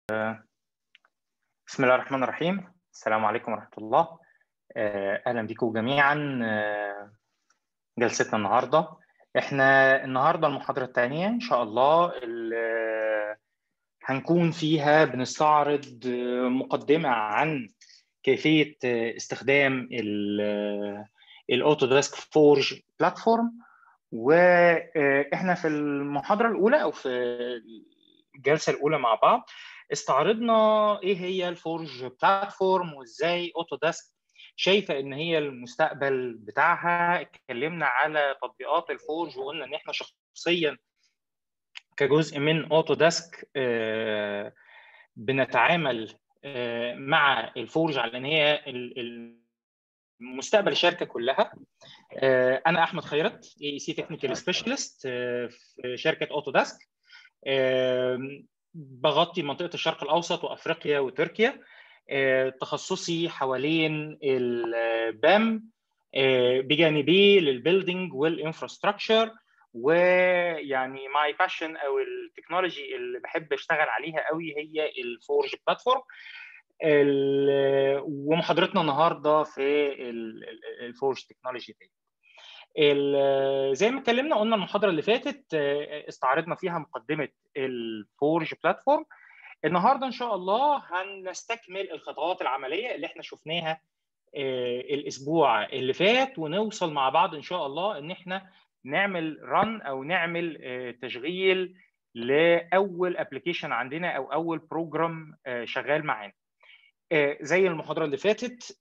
بسم الله الرحمن الرحيم السلام عليكم ورحمة الله أهلا بكم جميعا جلستنا النهاردة احنا النهاردة المحاضرة الثانية إن شاء الله هنكون فيها بنستعرض مقدمة عن كيفية استخدام الاوتوديسك فورج بلاتفورم واحنا في المحاضرة الأولى أو في الجلسة الأولى مع بعض استعرضنا ايه هي الفورج بلاتفورم وازاي اوتوديسك شايفه ان هي المستقبل بتاعها اتكلمنا على تطبيقات الفورج وقلنا ان احنا شخصيا كجزء من اوتوديسك بنتعامل مع الفورج على ان هي مستقبل الشركه كلها انا احمد خيرت اي سي تكنيكال سبيشالست في شركه اوتوديسك بغطي منطقه الشرق الاوسط وافريقيا وتركيا تخصصي حوالين البام بجانبيه للبيلدينج والانفراستراكشر ويعني ماي باشن او التكنولوجي اللي بحب اشتغل عليها قوي هي الفورج بلاتفورم ومحاضرتنا النهارده في الفورج تكنولوجي دي زي ما اتكلمنا قلنا المحاضره اللي فاتت استعرضنا فيها مقدمه الفورج بلاتفورم النهارده ان شاء الله هنستكمل الخطوات العمليه اللي احنا شفناها الاسبوع اللي فات ونوصل مع بعض ان شاء الله ان احنا نعمل رن او نعمل تشغيل لاول ابلكيشن عندنا او اول بروجرام شغال معانا زي المحاضره اللي فاتت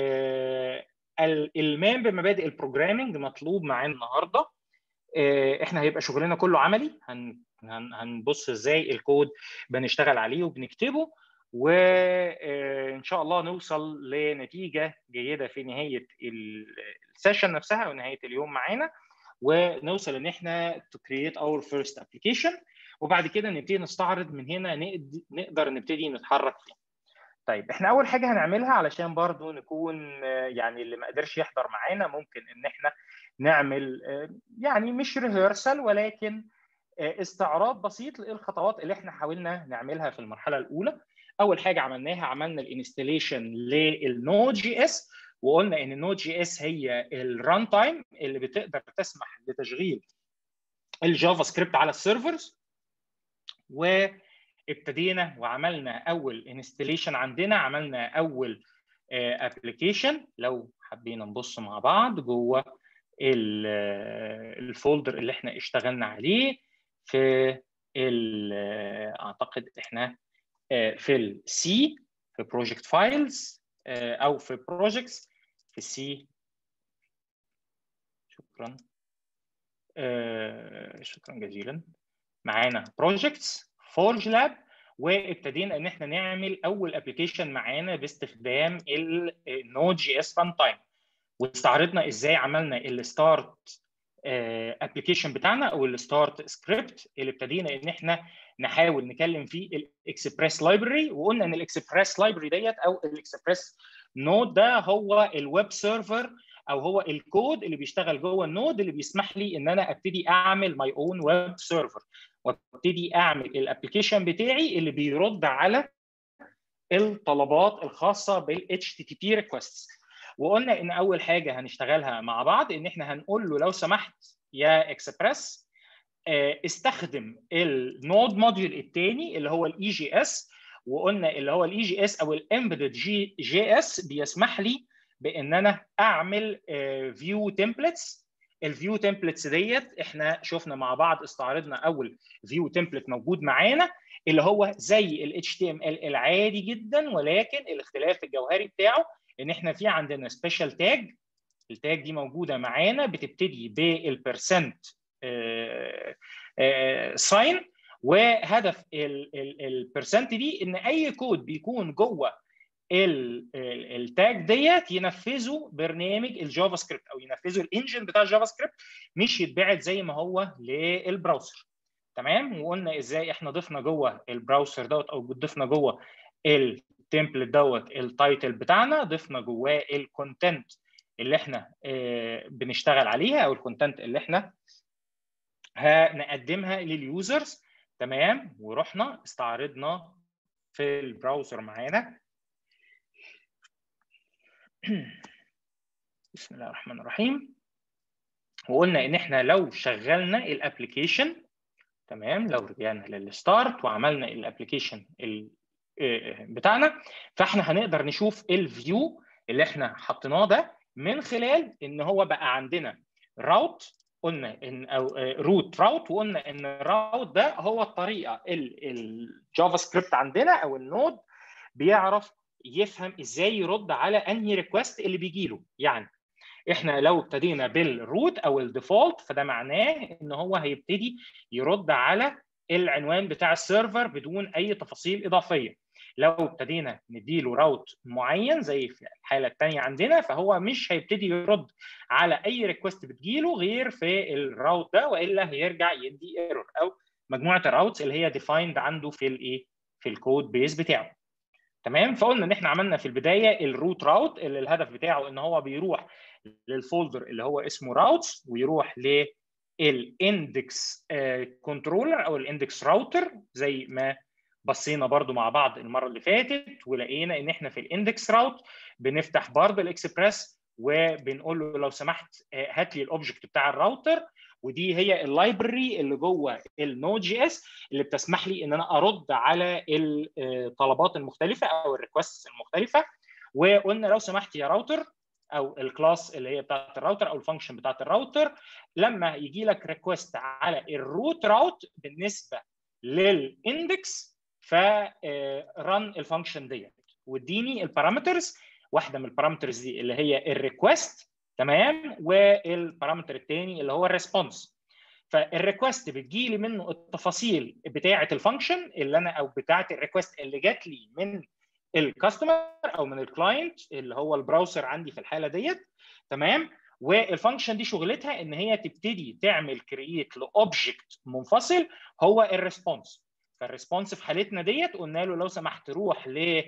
الالمام بمبادئ البروجرامينج مطلوب معانا النهارده احنا هيبقى شغلنا كله عملي هن هنبص ازاي الكود بنشتغل عليه وبنكتبه وان شاء الله نوصل لنتيجه جيده في نهايه السيشن نفسها او نهايه اليوم معانا ونوصل ان احنا to create our first application وبعد كده نبتدي نستعرض من هنا نقدر نبتدي نتحرك فيه. طيب احنا اول حاجه هنعملها علشان برضو نكون يعني اللي ما قدرش يحضر معانا ممكن ان احنا نعمل يعني مش ريهرسال ولكن استعراض بسيط للخطوات اللي احنا حاولنا نعملها في المرحله الاولى اول حاجه عملناها عملنا الانستليشن للنود جي اس وقلنا ان النود جي اس هي الران تايم اللي بتقدر تسمح بتشغيل الجافا سكريبت على السيرفرز وابتدينا وعملنا اول انستليشن عندنا عملنا اول ابلكيشن لو حبينا نبص مع بعض جوه الفولدر اللي احنا اشتغلنا عليه في اعتقد احنا في السي في بروجكت فايلز او في بروجكتس في السي شكرا شكرا جزيلا معانا بروجكتس فورج لاب وابتدينا ان احنا نعمل اول ابلكيشن معانا باستخدام النود جي اس ران تايم واستعرضنا ازاي عملنا الستارت ابلكيشن بتاعنا او الستارت سكريبت اللي ابتدينا ان احنا نحاول نكلم فيه الاكسبريس لايبرري وقلنا ان الاكسبريس لايبرري ديت او الاكسبريس نود ده هو الويب سيرفر او هو الكود اللي بيشتغل جوه النود اللي بيسمح لي ان انا ابتدي اعمل ماي اون ويب سيرفر وابتدي اعمل الابلكيشن بتاعي اللي بيرد على الطلبات الخاصه بال HTTP requests وقلنا ان اول حاجه هنشتغلها مع بعض ان احنا هنقول له لو سمحت يا اكسبريس استخدم النود موديول الثاني اللي هو الاي جي اس وقلنا اللي هو الاي جي اس او الامبيدد جي جي اس بيسمح لي بان انا اعمل فيو تمبلتس الفيو تمبلتس ديت احنا شفنا مع بعض استعرضنا اول فيو تمبلت موجود معانا اللي هو زي ال HTML العادي جدا ولكن الاختلاف الجوهري بتاعه ان احنا في عندنا سبيشال تاج التاج دي موجوده معانا بتبتدي بالبرسنت ساين وهدف البرسنت دي ان اي كود بيكون جوه التاج ديت ينفذه برنامج الجافا سكريبت او ينفذه الانجن بتاع الجافا سكريبت مش يتبعت زي ما هو للبراوزر تمام وقلنا ازاي احنا ضفنا جوه البراوزر دوت او ضفنا جوه التمبلت دوت التايتل بتاعنا ضفنا جواه الكونتنت اللي احنا بنشتغل عليها او الكونتنت اللي احنا هنقدمها لليوزرز تمام ورحنا استعرضنا في البراوزر معانا بسم الله الرحمن الرحيم وقلنا ان احنا لو شغلنا الابلكيشن تمام لو رجعنا للستارت وعملنا الابلكيشن بتاعنا فاحنا هنقدر نشوف الفيو اللي احنا حطيناه ده من خلال ان هو بقى عندنا راوت قلنا ان او روت راوت وقلنا ان الراوت ده هو الطريقه الجافا سكريبت عندنا او النود بيعرف يفهم ازاي يرد على انهي ريكوست اللي بيجي له يعني احنا لو ابتدينا بالروت او الديفولت فده معناه ان هو هيبتدي يرد على العنوان بتاع السيرفر بدون اي تفاصيل اضافيه لو ابتدينا نديله راوت معين زي في الحاله الثانيه عندنا فهو مش هيبتدي يرد على اي ريكوست بتجيله غير في الراوت ده والا هيرجع يدي ايرور او مجموعه الراوتس اللي هي ديفايند عنده في الايه في الكود بيس بتاعه تمام فقلنا ان احنا عملنا في البدايه الروت راوت اللي الهدف بتاعه ان هو بيروح للفولدر اللي هو اسمه راوتس ويروح للاندكس كنترولر او الاندكس راوتر زي ما بصينا برضو مع بعض المره اللي فاتت ولقينا ان احنا في الاندكس راوت بنفتح برضه الاكسبريس وبنقول له لو سمحت هات لي الاوبجكت بتاع الراوتر ودي هي اللايبرري اللي جوه النود جي اس اللي بتسمح لي ان انا ارد على الطلبات المختلفه او الريكوست المختلفه وقلنا لو سمحت يا راوتر او الكلاس اللي هي بتاعت الراوتر او الفانكشن بتاعت الراوتر لما يجي لك ريكوست على الروت راوت بالنسبه للاندكس فرن الفانكشن ديت واديني البارامترز واحده من البارامترز دي اللي هي الريكوست تمام والبارامتر الثاني اللي هو الريسبونس فالريكوست بتجي لي منه التفاصيل بتاعه الفانكشن اللي انا او بتاعه الريكوست اللي جات لي من الكاستمر او من الكلاينت اللي هو البراوزر عندي في الحاله ديت تمام والفانكشن دي شغلتها ان هي تبتدي تعمل كرييت لاوبجكت منفصل هو الريسبونس فالريسبونس في حالتنا ديت قلنا له لو سمحت روح ل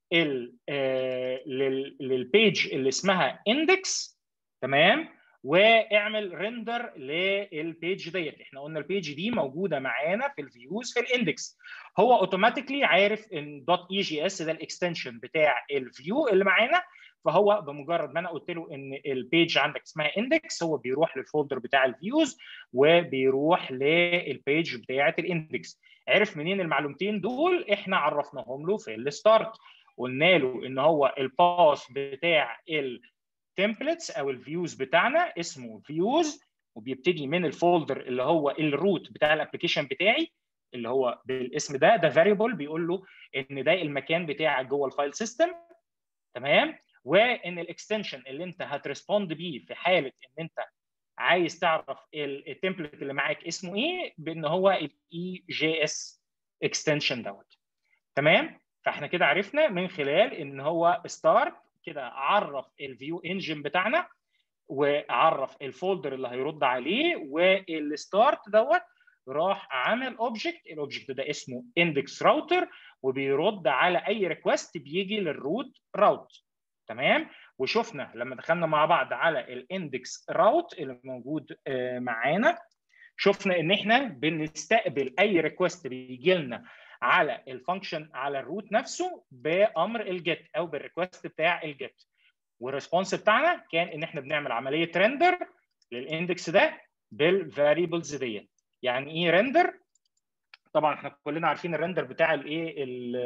للبيج اللي اسمها اندكس تمام واعمل ريندر للبيج ديت احنا قلنا البيج دي موجوده معانا في الفيوز في الاندكس هو اوتوماتيكلي عارف ان دوت اي جي اس ده الاكستنشن بتاع الفيو اللي معانا فهو بمجرد ما انا قلت له ان البيج عندك اسمها اندكس هو بيروح للفولدر بتاع الفيوز وبيروح للبيج بتاعه الاندكس عرف منين المعلومتين دول احنا عرفناهم له في الستارت قلنا له ان هو الباث بتاع التمبلتس او الفيوز بتاعنا اسمه فيوز وبيبتدي من الفولدر اللي هو الروت بتاع الابلكيشن بتاعي اللي هو بالاسم ده ده فاريبل بيقول له ان ده المكان بتاعك جوه الفايل سيستم تمام وان الاكستنشن اللي انت هتريسبوند بيه في حاله ان انت عايز تعرف التمبلت اللي معاك اسمه ايه بان هو الاي جي اس اكستنشن دوت تمام فاحنا كده عرفنا من خلال ان هو ستارت كده عرف الفيو انجن بتاعنا وعرف الفولدر اللي هيرد عليه والستارت دوت راح عمل اوبجكت الاوبجكت ده اسمه اندكس راوتر وبيرد على اي ريكوست بيجي للروت راوت تمام وشفنا لما دخلنا مع بعض على الاندكس راوت اللي موجود معانا شفنا ان احنا بنستقبل اي ريكوست بيجي لنا على الفانكشن على الروت نفسه بامر الجيت او بالريكوست بتاع الجيت والريسبونس بتاعنا كان ان احنا بنعمل عمليه ريندر للاندكس ده بالفاريبلز ديت يعني ايه ريندر طبعا احنا كلنا عارفين الريندر بتاع الايه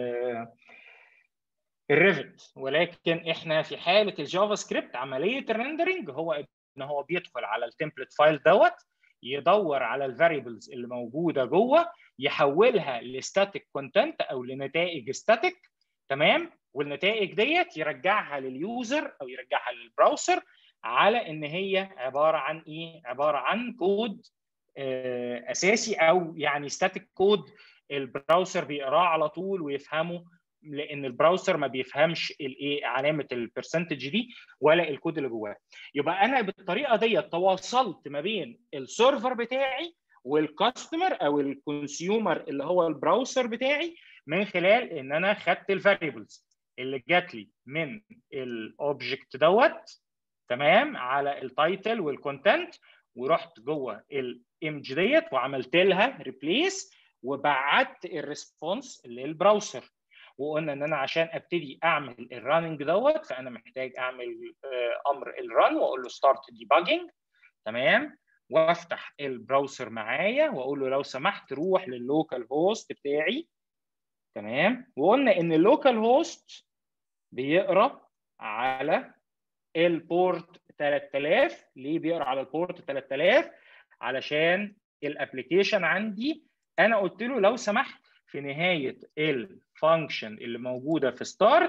الريفت ولكن احنا في حاله الجافا سكريبت عمليه الريندرنج هو ان هو بيدخل على التمبلت فايل دوت يدور على الفاريبلز اللي موجوده جوه يحولها لستاتيك كونتنت او لنتائج ستاتيك تمام والنتائج ديت يرجعها لليوزر او يرجعها للبراوسر على ان هي عباره عن ايه عباره عن كود اساسي او يعني ستاتيك كود البراوسر بيقراه على طول ويفهمه لان البراوسر ما بيفهمش الايه علامه البرسنتج دي ولا الكود اللي جواه يبقى انا بالطريقه دي تواصلت ما بين السيرفر بتاعي والكاستمر او الكونسيومر اللي هو البراوسر بتاعي من خلال ان انا خدت الفاريبلز اللي جات لي من الاوبجكت دوت تمام على التايتل والكونتنت ورحت جوه الايمج ديت وعملت لها ريبليس وبعت الريسبونس للبراوسر وقلنا ان انا عشان ابتدي اعمل الرننج دوت فانا محتاج اعمل امر الرن واقول له ستارت ديباجنج تمام وافتح البراوزر معايا واقول له لو سمحت روح لللوكال هوست بتاعي تمام وقلنا ان اللوكال هوست بيقرا على البورت 3000 ليه بيقرا على البورت 3000 علشان الابلكيشن عندي انا قلت له لو سمحت في نهايه الفانكشن اللي موجوده في ستارت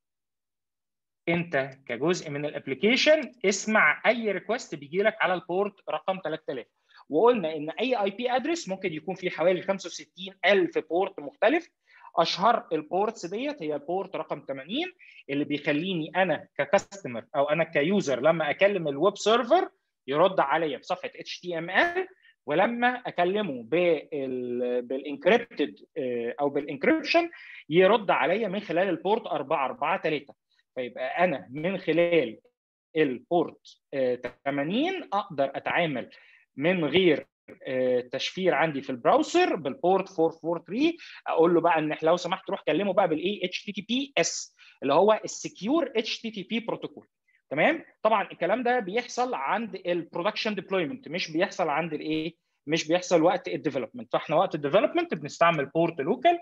انت كجزء من الابلكيشن اسمع اي ريكوست بيجي لك على البورت رقم 3000 وقلنا ان اي اي بي ادرس ممكن يكون فيه حوالي 65000 بورت مختلف اشهر البورتس ديت هي البورت رقم 80 اللي بيخليني انا ككاستمر او انا كيوزر لما اكلم الويب سيرفر يرد عليا بصفحه اتش تي ام ال ولما اكلمه بالانكريبتد او بالانكريبشن يرد عليا من خلال البورت 443 فيبقى انا من خلال البورت 80 اقدر اتعامل من غير تشفير عندي في البراوزر بالبورت 443 اقول له بقى ان لو سمحت روح كلمه بقى بالاي اتش تي تي بي اس اللي هو السكيور اتش تي تي بي بروتوكول تمام طبعا الكلام ده بيحصل عند البرودكشن ديبلويمنت مش بيحصل عند الايه مش بيحصل وقت الديفلوبمنت فاحنا وقت الديفلوبمنت بنستعمل بورت لوكال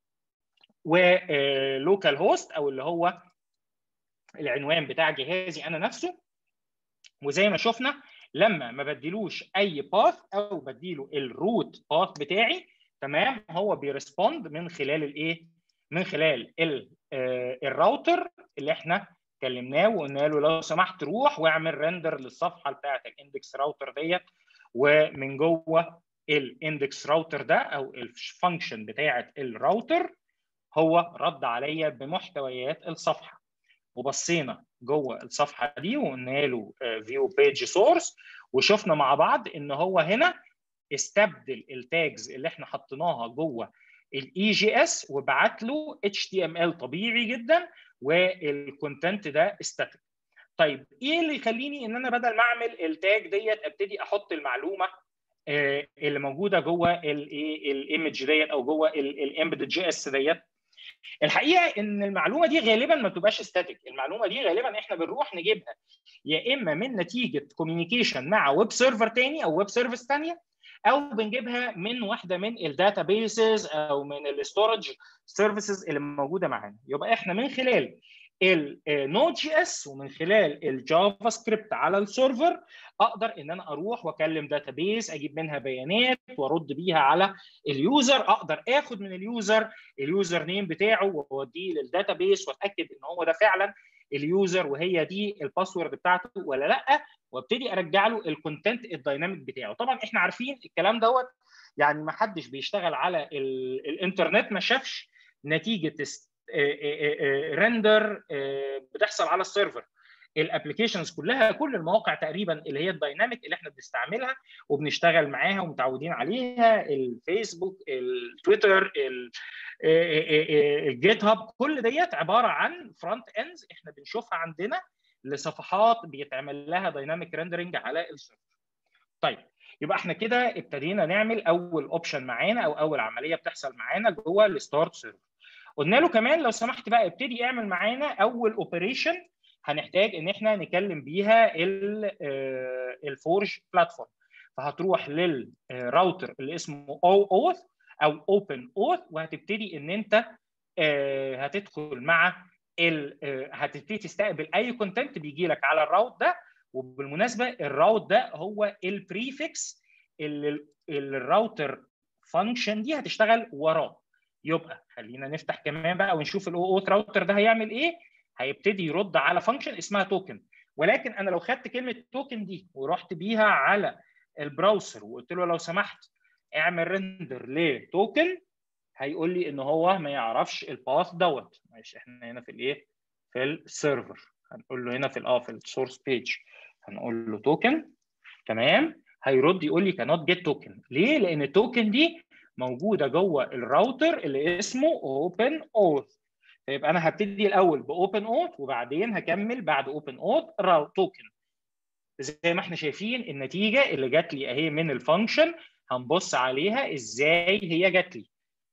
ولوكال هوست او اللي هو العنوان بتاع جهازي انا نفسه وزي ما شفنا لما ما بديلوش اي باث او بديله الروت باث بتاعي تمام هو بيرسبوند من خلال الايه من خلال الراوتر اللي احنا كلمناه وقلنا له لو سمحت روح واعمل ريندر للصفحه بتاعت الاندكس راوتر ديت ومن جوه الاندكس راوتر ده او الفانكشن بتاعت الراوتر هو رد عليا بمحتويات الصفحه وبصينا جوه الصفحه دي وقلنا له فيو بيج سورس وشفنا مع بعض ان هو هنا استبدل التاجز اللي احنا حطيناها جوه الاي جي اس وبعت له اتش تي ام ال طبيعي جدا والكونتنت ده استاتيك طيب ايه اللي يخليني ان انا بدل ما اعمل التاج ديت ابتدي احط المعلومه اللي موجوده جوه الايه الايمج ديت او جوه الامبيدد جي اس ديت الحقيقه ان المعلومه دي غالبا ما بتبقاش ستاتيك المعلومه دي غالبا احنا بنروح نجيبها يا اما من نتيجه كوميونيكيشن مع ويب سيرفر تاني او ويب سيرفيس ثانيه او بنجيبها من واحده من الداتا بيسز او من الاستورج سيرفيسز اللي موجوده معانا يبقى احنا من خلال النود جي اس ومن خلال الجافا سكريبت على السيرفر اقدر ان انا اروح واكلم داتا بيس اجيب منها بيانات وارد بيها على اليوزر اقدر اخد من اليوزر اليوزر نيم بتاعه واوديه للداتا بيس واتاكد ان هو ده فعلا اليوزر وهي دي الباسورد بتاعته ولا لا وابتدي ارجع له الكونتنت الدايناميك بتاعه طبعا احنا عارفين الكلام دوت يعني ما حدش بيشتغل على الانترنت ما شافش نتيجه ريندر بتحصل على السيرفر الابلكيشنز كلها كل المواقع تقريبا اللي هي الدايناميك اللي احنا بنستعملها وبنشتغل معاها ومتعودين عليها الفيسبوك التويتر الجيت هاب كل ديت عباره عن فرونت اندز احنا بنشوفها عندنا لصفحات بيتعمل لها دايناميك ريندرنج على السيرفر طيب يبقى احنا كده ابتدينا نعمل اول اوبشن معانا او اول عمليه بتحصل معانا جوه الستارت سيرفر قلنا له كمان لو سمحت بقى ابتدي اعمل معانا اول اوبريشن هنحتاج ان احنا نكلم بيها الفورج بلاتفورم فهتروح للراوتر اللي اسمه او اوث او اوبن اوث وهتبتدي ان انت هتدخل مع هتبتدي تستقبل اي كونتنت بيجي لك على الراوت ده وبالمناسبه الراوت ده هو البريفكس اللي الراوتر فانكشن دي هتشتغل وراه يبقى خلينا نفتح كمان بقى ونشوف الاو اوث راوتر ده هيعمل ايه هيبتدي يرد على فانكشن اسمها توكن ولكن انا لو خدت كلمه توكن دي ورحت بيها على البراوزر وقلت له لو سمحت اعمل ريندر لتوكن هيقول لي ان هو ما يعرفش الباث دوت ماشي احنا هنا في الايه في السيرفر هنقول له هنا في اه في السورس بيج هنقول له توكن تمام هيرد يقول لي كانوت جيت توكن ليه لان التوكن دي موجوده جوه الراوتر اللي اسمه اوبن اوث فيبقى انا هبتدي الاول باوبن اوث وبعدين هكمل بعد اوبن اوث توكن زي ما احنا شايفين النتيجه اللي جات لي اهي من الفانكشن هنبص عليها ازاي هي جات لي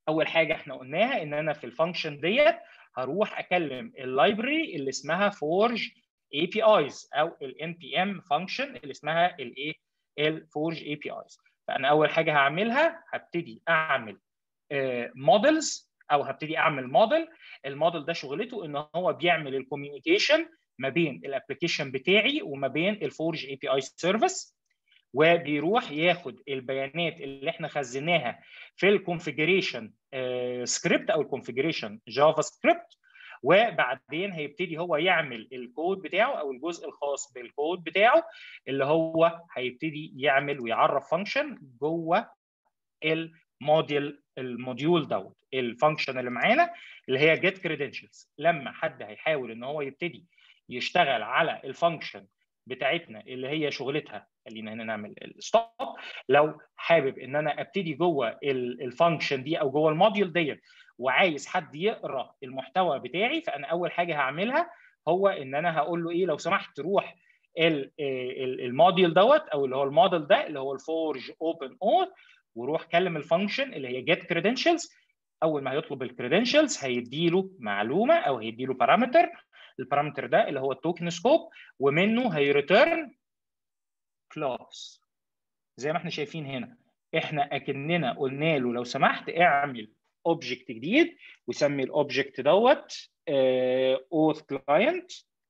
اول حاجه احنا قلناها ان انا في الفانكشن ديت هروح اكلم اللايبرري اللي اسمها فورج اي بي ايز او الان بي ام فانكشن اللي اسمها الايه الفورج اي بي ايز فانا اول حاجه هعملها هبتدي اعمل مودلز او هبتدي اعمل موديل الموديل ده شغلته ان هو بيعمل الكوميونيكيشن ما بين الابلكيشن بتاعي وما بين الفورج اي بي اي سيرفيس وبيروح ياخد البيانات اللي احنا خزناها في الكونفجريشن سكريبت او الكونفجريشن جافا سكريبت وبعدين هيبتدي هو يعمل الكود بتاعه او الجزء الخاص بالكود بتاعه اللي هو هيبتدي يعمل ويعرف فانكشن جوه الموديل الموديول دوت الفانكشن اللي معانا اللي هي جيت كريدنشلز لما حد هيحاول ان هو يبتدي يشتغل على الفانكشن بتاعتنا اللي هي شغلتها خلينا هنا نعمل الستوب لو حابب ان انا ابتدي جوه الفانكشن دي او جوه الموديول ديت وعايز حد يقرا المحتوى بتاعي فانا اول حاجه هعملها هو ان انا هقول له ايه لو سمحت روح الموديول دوت او اللي هو الموديل ده اللي هو الفورج اوبن اور وروح كلم الفانكشن اللي هي جيت كريدنشلز اول ما هيطلب الكريدنشلز هيديله معلومه او هيديله بارامتر البارامتر ده اللي هو التوكن سكوب ومنه هيريتيرن كلاس زي ما احنا شايفين هنا احنا اكننا قلنا له لو سمحت اعمل اوبجكت جديد وسمي الاوبجكت دوت اوث كلاينت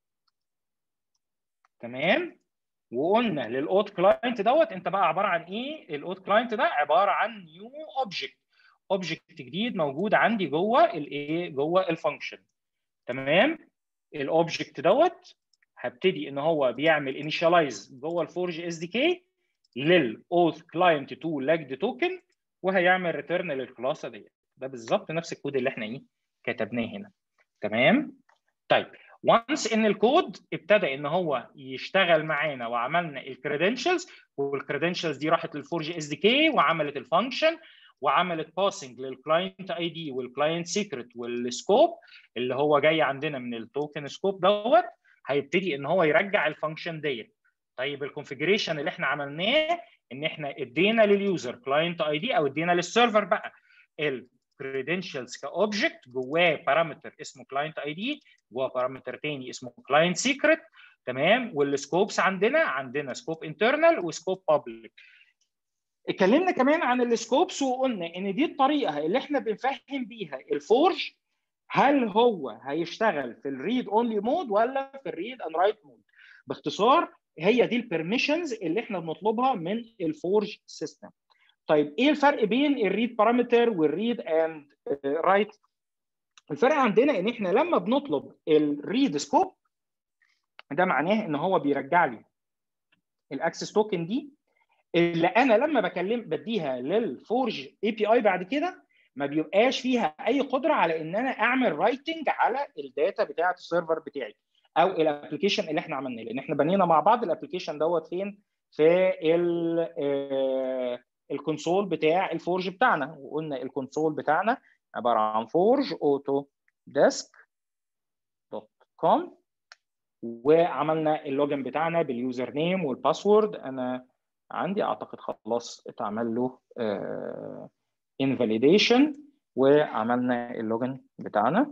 تمام وقلنا للاوث كلاينت دوت انت بقى عباره عن ايه الاوث كلاينت ده عباره عن نيو اوبجكت اوبجكت جديد موجود عندي جوه الايه جوه الفانكشن تمام الاوبجكت دوت هبتدي ان هو بيعمل انيشاليز جوه الفورج اس دي كي للاوث كلاينت تو لاجد توكن وهيعمل ريتيرن للكلاس ديت ده بالظبط نفس الكود اللي احنا ايه كتبناه هنا تمام طيب وانس ان الكود ابتدى ان هو يشتغل معانا وعملنا الكريدنشلز والكريدنشلز دي راحت للفورج اس دي كي وعملت الفانكشن وعملت باسنج للكلاينت اي دي والكلاينت سيكريت والسكوب اللي هو جاي عندنا من التوكن سكوب دوت هيبتدي ان هو يرجع الفانكشن ديت طيب الكونفجريشن اللي احنا عملناه ان احنا ادينا لليوزر كلاينت اي دي او ادينا للسيرفر بقى الكريدنشلز كاوبجكت جواه بارامتر اسمه كلاينت اي دي جواه بارامتر تاني اسمه كلاينت سيكريت تمام والسكوبس عندنا عندنا سكوب انترنال وسكوب بابليك اتكلمنا كمان عن السكوبس وقلنا ان دي الطريقه اللي احنا بنفهم بيها الفورج هل هو هيشتغل في الريد اونلي مود ولا في الريد اند رايت مود باختصار هي دي البرميشنز اللي احنا بنطلبها من الفورج سيستم طيب ايه الفرق بين الريد بارامتر والريد اند رايت الفرق عندنا ان احنا لما بنطلب الريد سكوب ده معناه ان هو بيرجع لي الاكسس توكن دي اللي انا لما بكلم بديها للفورج اي بي اي بعد كده ما بيبقاش فيها اي قدره على ان انا اعمل رايتنج على الداتا بتاعه السيرفر بتاعي او الابلكيشن اللي احنا عملناه لان احنا بنينا مع بعض الابلكيشن دوت فين في الكونسول بتاع الفورج بتاعنا وقلنا الكونسول بتاعنا عباره عن فورج اوتو ديسك دوت كوم وعملنا اللوجن بتاعنا باليوزر نيم والباسورد انا عندي اعتقد خلاص اتعمل له انفاليديشن وعملنا اللوجن بتاعنا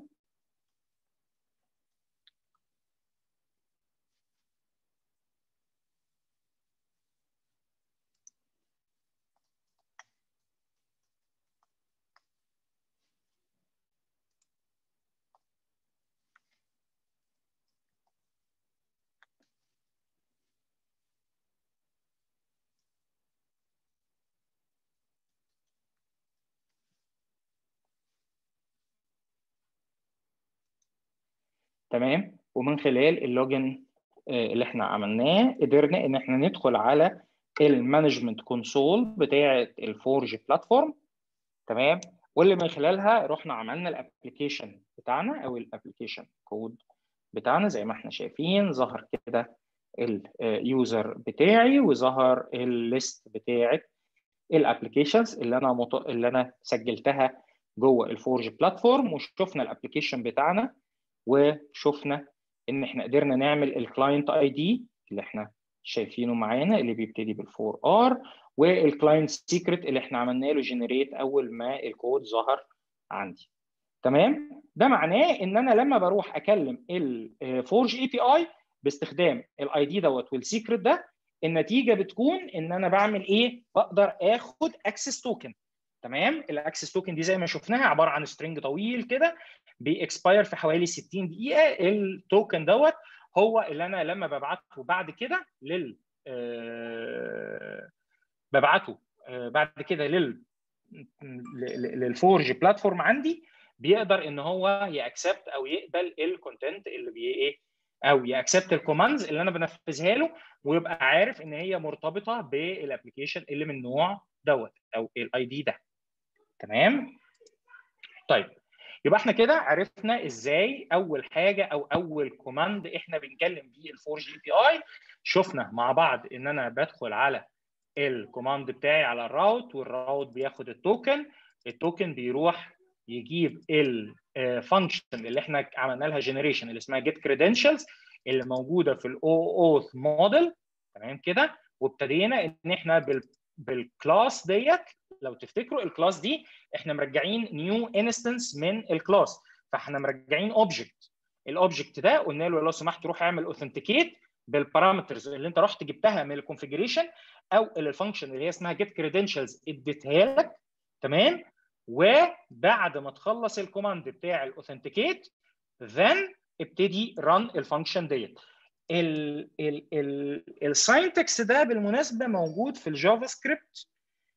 تمام ومن خلال اللوجن اللي احنا عملناه قدرنا ان احنا ندخل على المانجمنت كونسول بتاعه الفورج بلاتفورم تمام واللي من خلالها رحنا عملنا الابلكيشن بتاعنا او الابلكيشن كود بتاعنا زي ما احنا شايفين ظهر كده اليوزر بتاعي وظهر الليست بتاعه الابلكيشنز اللي انا مط... اللي انا سجلتها جوه الفورج بلاتفورم وشفنا الابلكيشن بتاعنا وشفنا ان احنا قدرنا نعمل الكلاينت اي دي اللي احنا شايفينه معانا اللي بيبتدي بالفور ار والكلاينت سيكريت اللي احنا عملنا له جنريت اول ما الكود ظهر عندي تمام ده معناه ان انا لما بروح اكلم الفورج اي بي اي باستخدام الاي دي دوت والسيكريت ده النتيجه بتكون ان انا بعمل ايه بقدر اخد اكسس توكن تمام الاكسس توكن دي زي ما شفناها عباره عن سترنج طويل كده بيكسباير في حوالي 60 دقيقه التوكن دوت هو اللي انا لما ببعته بعد كده لل آه ببعته آه بعد كده لل للفورج بلاتفورم عندي بيقدر ان هو ياكسبت او يقبل الكونتنت اللي بي ايه او ياكسبت الكوماندز اللي انا بنفذها له ويبقى عارف ان هي مرتبطه بالابلكيشن اللي من النوع دوت او الاي دي ده تمام طيب يبقى احنا كده عرفنا ازاي اول حاجه او اول كوماند احنا بنكلم بيه الفور جي بي اي شفنا مع بعض ان انا بدخل على الكوماند بتاعي على الراوت والراوت بياخد التوكن التوكن بيروح يجيب الفانكشن اللي احنا عملنا لها جنريشن اللي اسمها جيت كريدنشالز اللي موجوده في الاو اوث موديل تمام كده وابتدينا ان احنا بالكلاس ديت لو تفتكروا الكلاس دي احنا مرجعين نيو انستنس من الكلاس فاحنا مرجعين اوبجكت الاوبجكت ده قلنا له لو سمحت روح اعمل اوثنتيكيت بالبارامترز اللي انت رحت جبتها من الكونفيجريشن او الفانكشن اللي هي اسمها جيت كريدنشالز اديتها لك تمام وبعد ما تخلص الكوماند بتاع الاوثنتيكيت then ابتدي رن الفانكشن ديت الساينتكس ده بالمناسبه موجود في الجافا سكريبت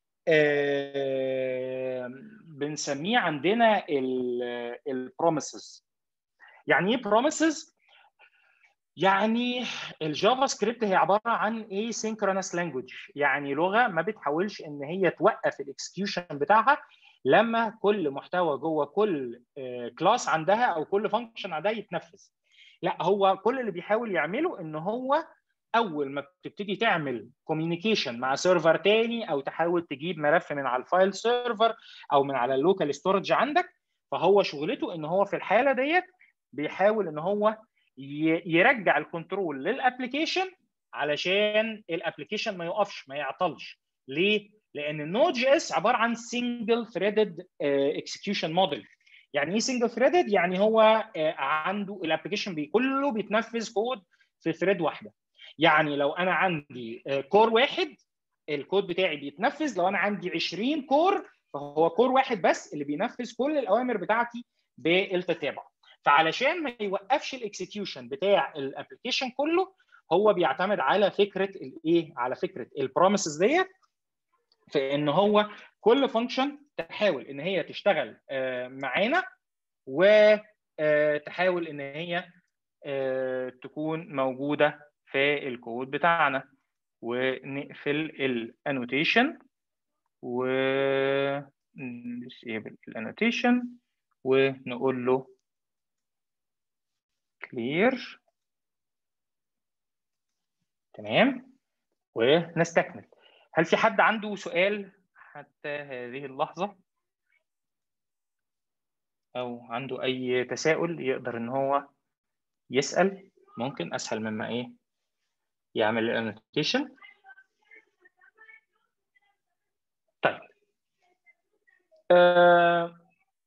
آه بنسميه عندنا البروميسز يعني ايه بروميسز يعني الجافا سكريبت هي عباره عن ايه سينكرونس لانجوج يعني لغه ما بتحاولش ان هي توقف الاكسكيوشن بتاعها لما كل محتوى جوه كل كلاس عندها او كل فانكشن عندها يتنفذ لا هو كل اللي بيحاول يعمله ان هو اول ما بتبتدي تعمل كوميونيكيشن مع سيرفر تاني او تحاول تجيب ملف من على الفايل سيرفر او من على اللوكال ستورج عندك فهو شغلته ان هو في الحاله ديت بيحاول ان هو يرجع الكنترول للابلكيشن علشان الابلكيشن ما يقفش ما يعطلش ليه لان النود جي اس عباره عن سنجل ثريدد اكسكيوشن موديل يعني ايه سنجل ثريدد يعني هو عنده الابلكيشن بي كله بيتنفذ كود في ثريد واحده يعني لو انا عندي كور واحد الكود بتاعي بيتنفذ لو انا عندي 20 كور فهو كور واحد بس اللي بينفذ كل الاوامر بتاعتي بالتتابع فعلشان ما يوقفش الاكسكيوشن بتاع الابلكيشن كله هو بيعتمد على فكره الايه على فكره البروميسز ديت في ان هو كل فانكشن تحاول ان هي تشتغل معانا وتحاول ان هي تكون موجوده في الكود بتاعنا ونقفل الانوتيشن و disable الانوتيشن ونقول له clear تمام ونستكمل هل في حد عنده سؤال حتى هذه اللحظة أو عنده أي تساؤل يقدر إن هو يسأل ممكن أسهل مما إيه يعمل الانوتيشن طيب آه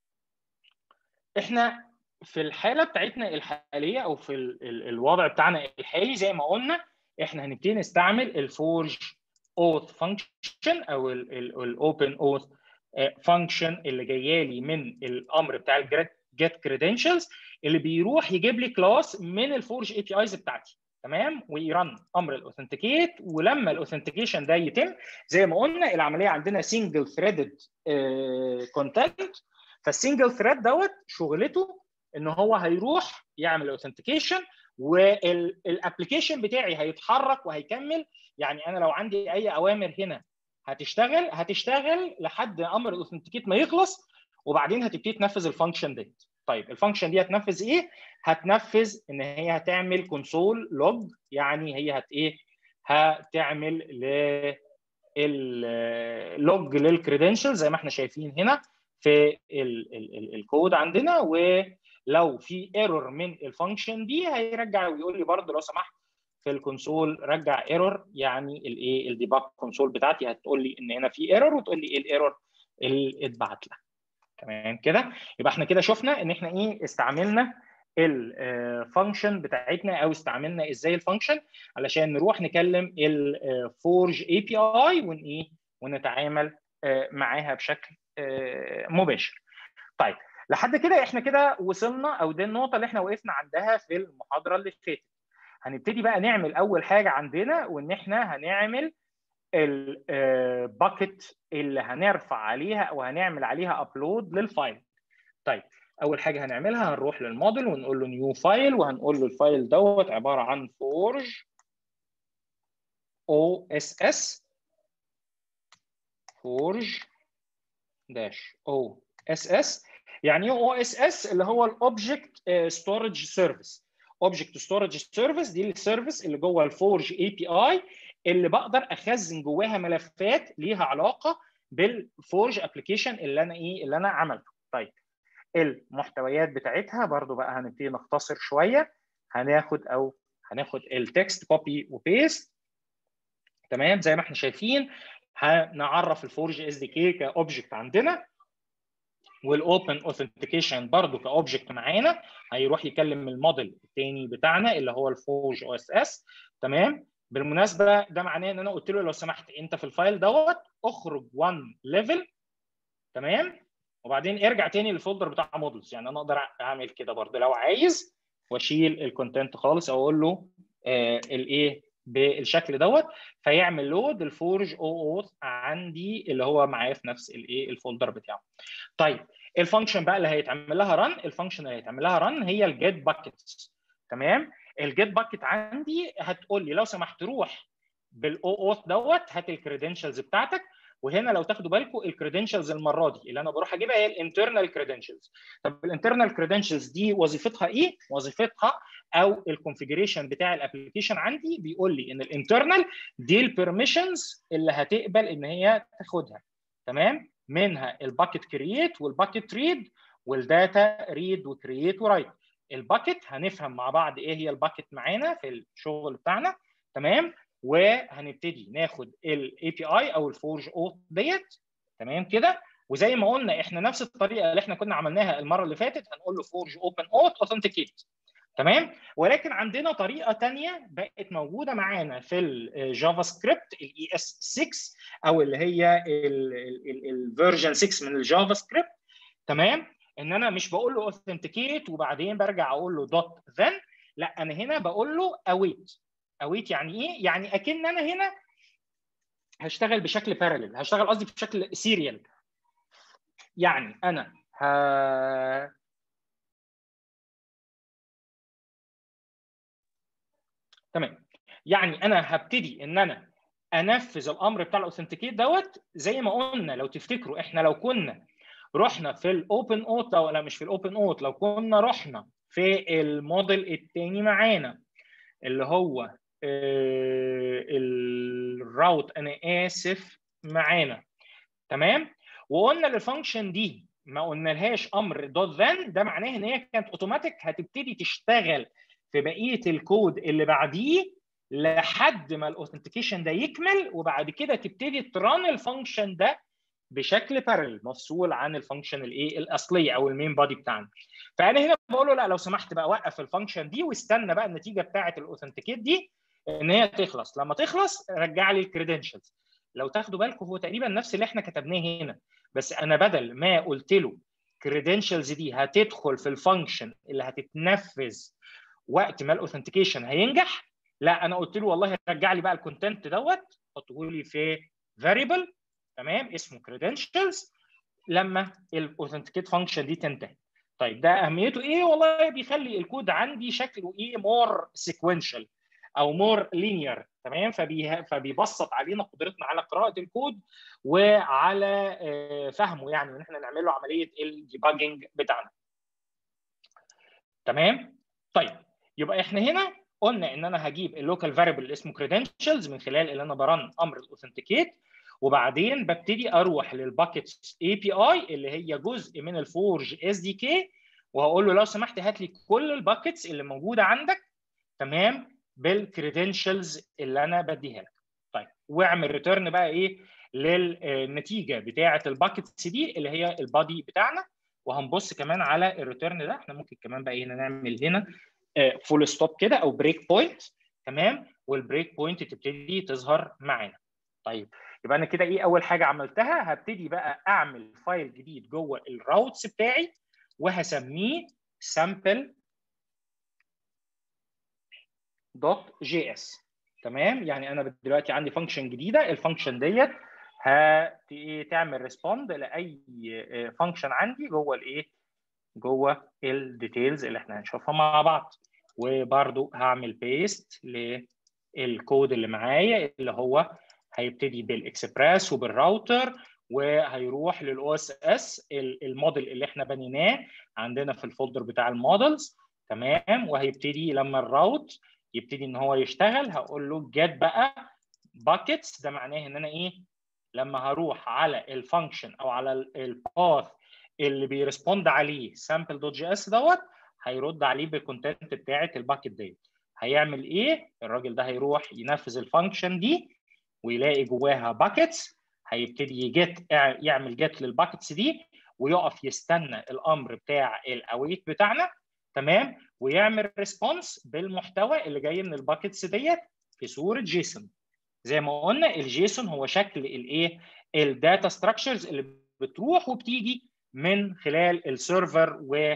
إحنا في الحالة بتاعتنا الحالية أو في ال ال الوضع بتاعنا الحالي زي ما قلنا إحنا هنبتدي نستعمل الفورج اوث فانكشن او الاوبن اوث فانكشن اللي جايه لي من الامر بتاع الجيت كريدنشالز اللي بيروح يجيب لي كلاس من الفورج اي بي ايز بتاعتي تمام ويرن امر الاوثنتيكيت ولما الاوثنتيكيشن ده يتم زي ما قلنا العمليه عندنا سنجل ثريدد كونتنت فالسنجل ثريد دوت شغلته ان هو هيروح يعمل الاوثنتيكيشن والابلكيشن بتاعي هيتحرك وهيكمل يعني انا لو عندي اي اوامر هنا هتشتغل هتشتغل لحد امر الاوثنتيكيت ما يخلص وبعدين هتبتدي تنفذ الفانكشن ديت طيب الفانكشن دي هتنفذ ايه هتنفذ ان هي هتعمل كونسول لوج يعني هي هت ايه هتعمل ل اللوج للكريدنشال زي ما احنا شايفين هنا في الكود عندنا ولو في ايرور من الفانكشن دي هيرجع ويقول لي برضه لو سمحت في الكونسول رجع ايرور يعني الايه الديباج كونسول بتاعتي هتقول لي ان هنا في ايرور وتقول لي ايه الايرور اللي اتبعت لها تمام كده يبقى احنا كده شفنا ان احنا ايه استعملنا الفانكشن بتاعتنا او استعملنا ازاي الفانكشن علشان نروح نكلم الفورج اي بي اي ون ايه ونتعامل معاها بشكل مباشر. طيب لحد كده احنا كده وصلنا او دي النقطه اللي احنا وقفنا عندها في المحاضره اللي فاتت. هنبتدي بقى نعمل اول حاجه عندنا وان احنا هنعمل الباكت اللي هنرفع عليها او هنعمل عليها ابلود للفايل. طيب اول حاجه هنعملها هنروح للموديل ونقول له نيو فايل وهنقول له الفايل دوت عباره عن فورج او اس اس فورج داش او اس اس يعني ايه او اس اس اللي هو الاوبجكت ستورج سيرفيس اوبجكت ستورج سيرفيس دي السيرفيس اللي جوه الفورج اي بي اي اللي بقدر اخزن جواها ملفات ليها علاقه بالفورج ابلكيشن اللي انا ايه اللي انا عملته طيب المحتويات بتاعتها برضو بقى هنبتدي نختصر شويه هناخد او هناخد التكست كوبي وبيست تمام زي ما احنا شايفين هنعرف الفورج اس دي كي كاوبجكت عندنا والاوبن اوثنتيكيشن برضو كاوبجكت معانا هيروح يكلم الموديل الثاني بتاعنا اللي هو الفورج او اس اس تمام بالمناسبه ده معناه ان انا قلت له لو سمحت انت في الفايل دوت اخرج 1 ليفل تمام وبعدين ارجع تاني للفولدر بتاع مودلز يعني انا اقدر اعمل كده برضه لو عايز واشيل الكونتنت خالص او اقول له آه الايه بالشكل دوت فيعمل لود الفورج او اوث عندي اللي هو معايا في نفس الايه الفولدر بتاعه. طيب الفانكشن بقى اللي هيتعمل لها رن الفانكشن اللي هيتعمل لها رن هي الجيت باكيتس تمام الجيت باكيت عندي هتقول لي لو سمحت روح بالاو اوث دوت هات الكريدنشالز بتاعتك وهنا لو تاخدوا بالكم الكريدنشالز المره دي اللي انا بروح اجيبها هي الانترنال كريدنشالز طب الانترنال كريدنشالز دي وظيفتها ايه وظيفتها او الكونفيجريشن بتاع الابلكيشن عندي بيقول لي ان الانترنال دي البيرميشنز اللي هتقبل ان هي تاخدها تمام منها الباكيت كرييت والباكيت ريد والداتا ريد وكرييت ورايت الباكيت هنفهم مع بعض ايه هي الباكيت معانا في الشغل بتاعنا تمام وهنبتدي ناخد الاي بي اي او الفورج اوث ديت تمام كده وزي ما قلنا احنا نفس الطريقه اللي احنا كنا عملناها المره اللي فاتت هنقول له فورج اوبن اوث اوثنتيكيت تمام ولكن عندنا طريقه ثانيه بقت موجوده معانا في الجافا سكريبت الاي اس 6 او اللي هي الفيرجن 6 من الجافا سكريبت تمام ان انا مش بقول له اوثنتيكيت وبعدين برجع اقول له دوت ذن لا انا هنا بقول له اويت اويت يعني ايه؟ يعني اكن انا هنا هشتغل بشكل بارلل هشتغل قصدي بشكل سيريال يعني انا ه... تمام يعني انا هبتدي ان انا انفذ الامر بتاع الاوثنتيكيت دوت زي ما قلنا لو تفتكروا احنا لو كنا رحنا في الاوبن اوت او لا مش في الاوبن اوت لو كنا رحنا في الموديل الثاني معانا اللي هو الراوت انا اسف معانا تمام وقلنا الفانكشن دي ما قلنا لهاش امر دوت ذن ده معناه ان هي كانت اوتوماتيك هتبتدي تشتغل في بقيه الكود اللي بعديه لحد ما الاوثنتيكيشن ده يكمل وبعد كده تبتدي تران الفانكشن ده بشكل بارل مفصول عن الفانكشن الايه الاصليه او المين بادي بتاعنا فانا هنا بقول له لا لو سمحت بقى وقف الفانكشن دي واستنى بقى النتيجه بتاعه الاوثنتيكيت دي ان هي تخلص لما تخلص رجع لي الكريدنشالز لو تاخدوا بالكم هو تقريبا نفس اللي احنا كتبناه هنا بس انا بدل ما قلت له كريدنشالز دي هتدخل في الفانكشن اللي هتتنفذ وقت ما الاوثنتيكيشن هينجح لا انا قلت له والله رجع لي بقى الكونتنت دوت حطه لي في فاريبل تمام اسمه كريدنشالز لما الاوثنتيكيت فانكشن دي تنتهي طيب ده اهميته ايه والله بيخلي الكود عندي شكله ايه مور سيكونشال او مور لينير تمام فبي فبيبسط علينا قدرتنا على قراءه الكود وعلى فهمه يعني ان احنا نعمل له عمليه الديباجنج بتاعنا تمام طيب يبقى احنا هنا قلنا ان انا هجيب اللوكال فاريبل اللي اسمه كريدنشالز من خلال اللي انا برن امر الاوثنتيكيت وبعدين ببتدي اروح للباكيتس اي بي اي اللي هي جزء من الفورج اس دي كي وهقول له لو سمحت هات لي كل الباكيتس اللي موجوده عندك تمام بالكريدنشالز اللي انا بديها لك طيب واعمل ريتيرن بقى ايه للنتيجه بتاعه الباكتس دي اللي هي البادي بتاعنا وهنبص كمان على الريتيرن ده احنا ممكن كمان بقى هنا نعمل هنا فول ستوب كده او بريك بوينت تمام والبريك بوينت تبتدي تظهر معانا طيب يبقى انا كده ايه اول حاجه عملتها هبتدي بقى اعمل فايل جديد جوه الراوتس بتاعي وهسميه sample دوت جي اس تمام يعني انا دلوقتي عندي فانكشن جديده الفانكشن ديت هتعمل ريسبوند لاي فانكشن عندي جوه الايه جوه الديتيلز اللي احنا هنشوفها مع بعض وبرده هعمل بيست للكود اللي معايا اللي هو هيبتدي بالاكسبريس وبالراوتر وهيروح للاو اس اس الموديل اللي احنا بنيناه عندنا في الفولدر بتاع المودلز تمام وهيبتدي لما الراوت يبتدي ان هو يشتغل هقول له جيت بقى باكيتس ده معناه ان انا ايه لما هروح على الفانكشن او على الباث اللي بيرسبوند عليه sample دوت جي اس دوت هيرد عليه بالكونتنت بتاعه الباكيت ديت هيعمل ايه الراجل ده هيروح ينفذ الفانكشن دي ويلاقي جواها باكيتس هيبتدي يجت يعمل جت للباكيتس دي ويقف يستنى الامر بتاع الاويت بتاعنا تمام ويعمل ريسبونس بالمحتوى اللي جاي من الباكيتس ديت في صوره جيسون زي ما قلنا الجيسون هو شكل الايه الداتا ستراكشرز اللي بتروح وبتيجي من خلال السيرفر و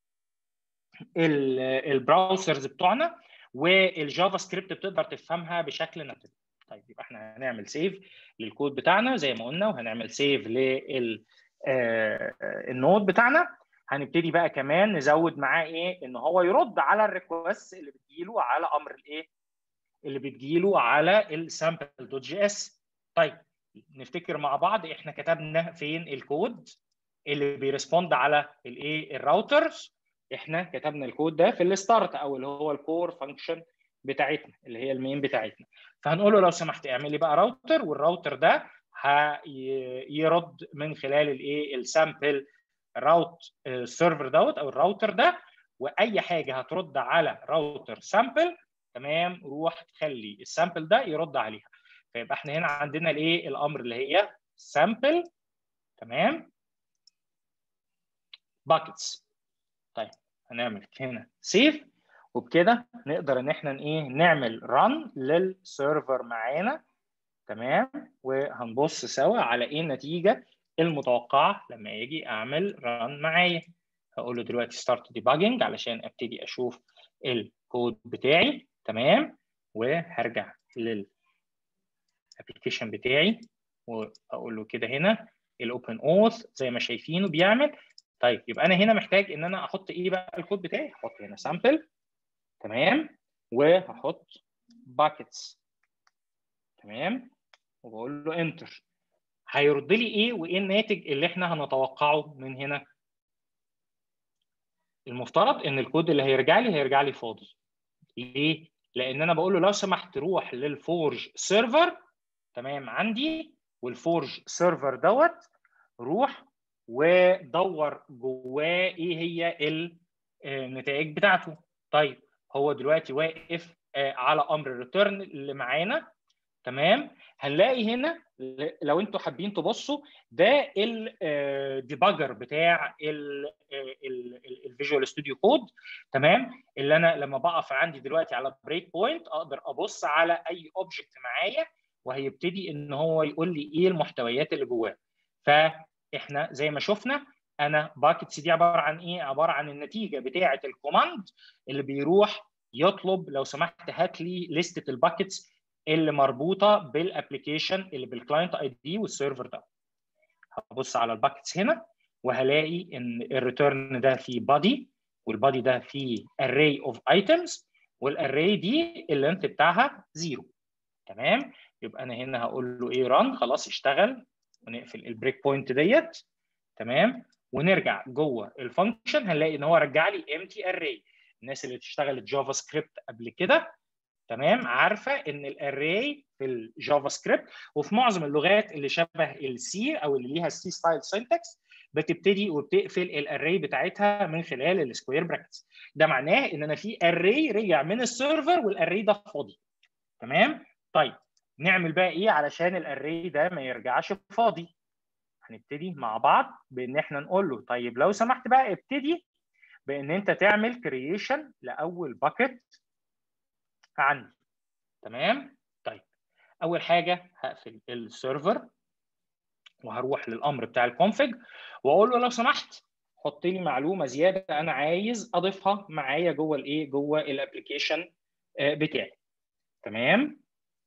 البراوزرز بتوعنا والجافا سكريبت بتقدر تفهمها بشكل ناتج طيب يبقى احنا هنعمل سيف للكود بتاعنا زي ما قلنا وهنعمل سيف لل النود بتاعنا هنبتدي بقى كمان نزود معاه ايه ان هو يرد على الريكوست اللي بتجيله على امر الايه اللي بتجيله على السامبل دوت جي اس طيب نفتكر مع بعض احنا كتبنا فين الكود اللي بيرسبوند على الايه الراوترز احنا كتبنا الكود ده في الستارت او اللي هو الكور فانكشن بتاعتنا اللي هي المين بتاعتنا فهنقول له لو سمحت اعمل لي بقى راوتر والراوتر ده هيرد من خلال الايه السامبل راوت سيرفر دوت او الراوتر ده واي حاجه هترد على راوتر سامبل تمام روح تخلي السامبل ده يرد عليها فيبقى احنا هنا عندنا الايه الامر اللي هي سامبل تمام باكيتس طيب هنعمل هنا سيف وبكده نقدر ان احنا ايه نعمل ران للسيرفر معانا تمام وهنبص سوا على ايه النتيجه المتوقعه لما يجي اعمل ران معايا هقول له دلوقتي ستارت ديباجنج علشان ابتدي اشوف الكود بتاعي تمام وهرجع للابلكيشن بتاعي واقول له كده هنا الاوبن اوث زي ما شايفينه بيعمل طيب يبقى انا هنا محتاج ان انا احط ايه بقى الكود بتاعي هحط هنا سامبل تمام وهحط باكيتس تمام وبقول له انتر هيرد لي ايه وايه الناتج اللي احنا هنتوقعه من هنا المفترض ان الكود اللي هيرجع لي هيرجع لي فاضي ليه لان انا بقول له لو سمحت روح للفورج سيرفر تمام عندي والفورج سيرفر دوت روح ودور جواه ايه هي النتائج بتاعته طيب هو دلوقتي واقف على امر الريتيرن اللي معانا تمام هنلاقي هنا لو انتوا حابين تبصوا ده الديباجر بتاع الفيجوال ستوديو كود تمام اللي انا لما بقف عندي دلوقتي على بريك بوينت اقدر ابص على اي اوبجكت معايا وهيبتدي ان هو يقول لي ايه المحتويات اللي جواه فاحنا زي ما شفنا انا باكيتس دي عباره عن ايه عباره عن النتيجه بتاعه الكوماند اللي بيروح يطلب لو سمحت هات لي لسته الباكيتس اللي مربوطه بالابلكيشن اللي بالكلاينت اي دي والسيرفر ده هبص على الباكيتس هنا وهلاقي ان الريتيرن ده فيه بادي والبادي ده فيه array اوف ايتمز والاري دي اللينث بتاعها زيرو تمام يبقى انا هنا هقول له ايه ران خلاص اشتغل ونقفل البريك بوينت ديت تمام ونرجع جوه الفانكشن هنلاقي ان هو رجع لي امتي اري الناس اللي اشتغلت جافا سكريبت قبل كده تمام عارفه ان الاري في الجافا سكريبت وفي معظم اللغات اللي شبه السي او اللي ليها السي ستايل سينتكس بتبتدي وبتقفل الاري بتاعتها من خلال السكوير براكتس ده معناه ان انا في اري رجع من السيرفر والاري ده فاضي تمام طيب نعمل بقى ايه علشان الاري ده ما يرجعش فاضي هنبتدي مع بعض بان احنا نقول له طيب لو سمحت بقى ابتدي بان انت تعمل كرييشن لاول باكت عندي تمام طيب اول حاجه هقفل السيرفر وهروح للامر بتاع الكونفج واقول له لو سمحت حط لي معلومه زياده انا عايز اضيفها معايا جوه الايه جوه الابلكيشن بتاعي تمام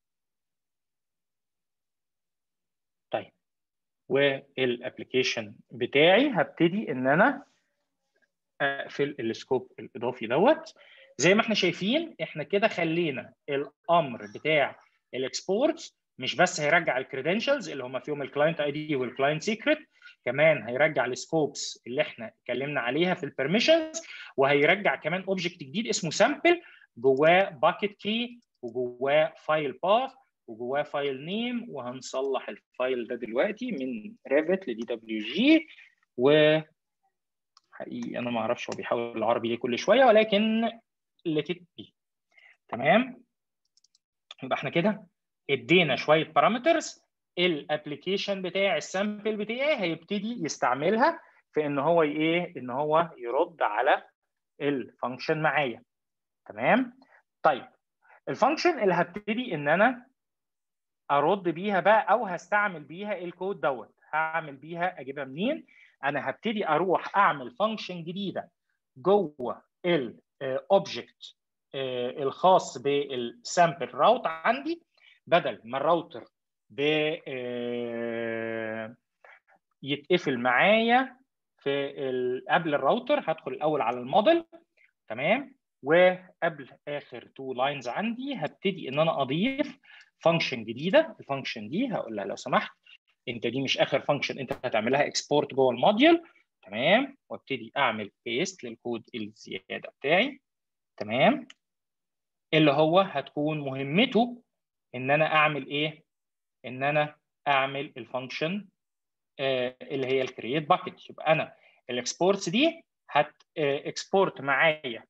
طيب والابلكيشن بتاعي هبتدي ان انا اقفل السكوب الاضافي دوت زي ما احنا شايفين احنا كده خلينا الامر بتاع الاكسبورت مش بس هيرجع الكريدنشالز اللي هم فيهم الكلاينت اي دي والكلاينت سيكريت كمان هيرجع السكوبس اللي احنا اتكلمنا عليها في البرميشنز وهيرجع كمان اوبجكت جديد اسمه سامبل جواه باكيت كي وجواه فايل باث وجواه فايل نيم وهنصلح الفايل ده دلوقتي من ريفت لدي دبليو جي و حقيقي انا ما اعرفش هو بيحاول العربي ليه كل شويه ولكن let it be تمام يبقى احنا كده ادينا شويه بارامترز الابلكيشن بتاع السامبل بتاعي هيبتدي يستعملها في ان هو ايه ان هو يرد على الفانكشن معايا تمام طيب الفانكشن اللي هبتدي ان انا ارد بيها بقى او هستعمل بيها الكود دوت هعمل بيها اجيبها منين انا هبتدي اروح اعمل فانكشن جديده جوه الاوبجكت الخاص بالسامبل راوت عندي بدل ما الراوتر ب يتقفل معايا في قبل الراوتر هدخل الاول على الموديل تمام وقبل اخر تو لاينز عندي هبتدي ان انا اضيف فانكشن جديده الفانكشن دي هقول لها لو سمحت انت دي مش اخر فانكشن انت هتعملها اكسبورت جوه الموديول تمام وابتدي اعمل بيست للكود الزياده بتاعي تمام اللي هو هتكون مهمته ان انا اعمل ايه ان انا اعمل الفانكشن آه اللي هي الكرييت باكيت يبقى انا الاكسبورتس دي هت اكسبورت معايا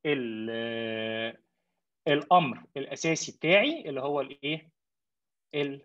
الامر الاساسي بتاعي اللي هو الايه ال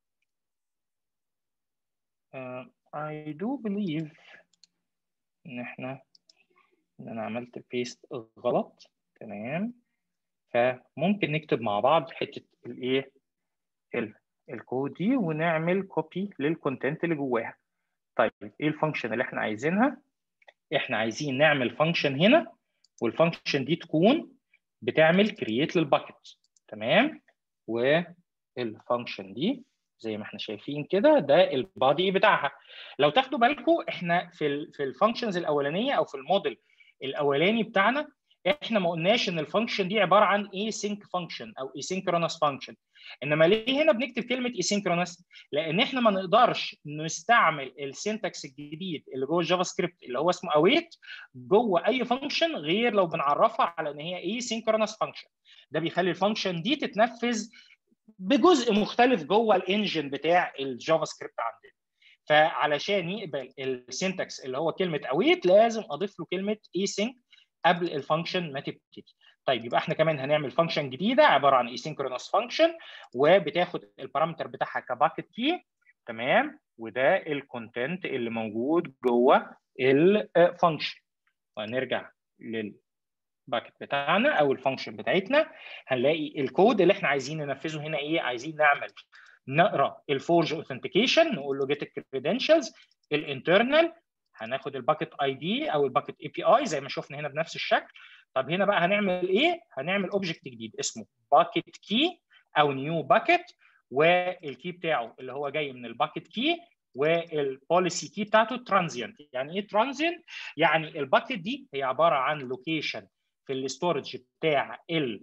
uh, I do believe ان احنا ان انا عملت البيست غلط تمام فممكن نكتب مع بعض حته الايه الكود دي ونعمل كوبي للكونتنت اللي جواها طيب ايه الفانكشن اللي احنا عايزينها احنا عايزين نعمل فانكشن هنا والفانكشن دي تكون بتعمل كرييت للباكت تمام والفانكشن دي زي ما احنا شايفين كده ده البادي بتاعها لو تاخدوا بالكم احنا في ال في الفانكشنز الاولانيه او في الموديل الاولاني بتاعنا احنا ما قلناش ان الفانكشن دي عباره عن async فانكشن او asynchronous فانكشن انما ليه هنا بنكتب كلمه asynchronous لان احنا ما نقدرش نستعمل السنتكس الجديد اللي جوه الجافا سكريبت اللي هو اسمه await جوه اي فانكشن غير لو بنعرفها على ان هي asynchronous فانكشن ده بيخلي الفانكشن دي تتنفذ بجزء مختلف جوه الانجن بتاع الجافا سكريبت عندنا فعلشان يقبل السنتكس اللي هو كلمه await لازم اضيف له كلمه async قبل الفانكشن ما تبتدي طيب يبقى احنا كمان هنعمل فانكشن جديده عباره عن asynchronous فانكشن وبتاخد البارامتر بتاعها كباكت كي تمام وده الكونتنت اللي موجود جوه الفانكشن وهنرجع للباكت بتاعنا او الفانكشن بتاعتنا هنلاقي الكود اللي احنا عايزين ننفذه هنا ايه عايزين نعمل نقرا الفورج اوثنتيكيشن نقول له جيت الكريدنشالز الانترنال هناخد الباكت اي دي او الباكت اي بي اي زي ما شفنا هنا بنفس الشكل طب هنا بقى هنعمل ايه هنعمل اوبجكت جديد اسمه باكت كي او نيو باكت والكي بتاعه اللي هو جاي من الباكت كي والبوليسي كي بتاعته ترانزيانت يعني ايه ترانزيانت يعني الباكت دي هي عباره عن لوكيشن في الاستورج بتاع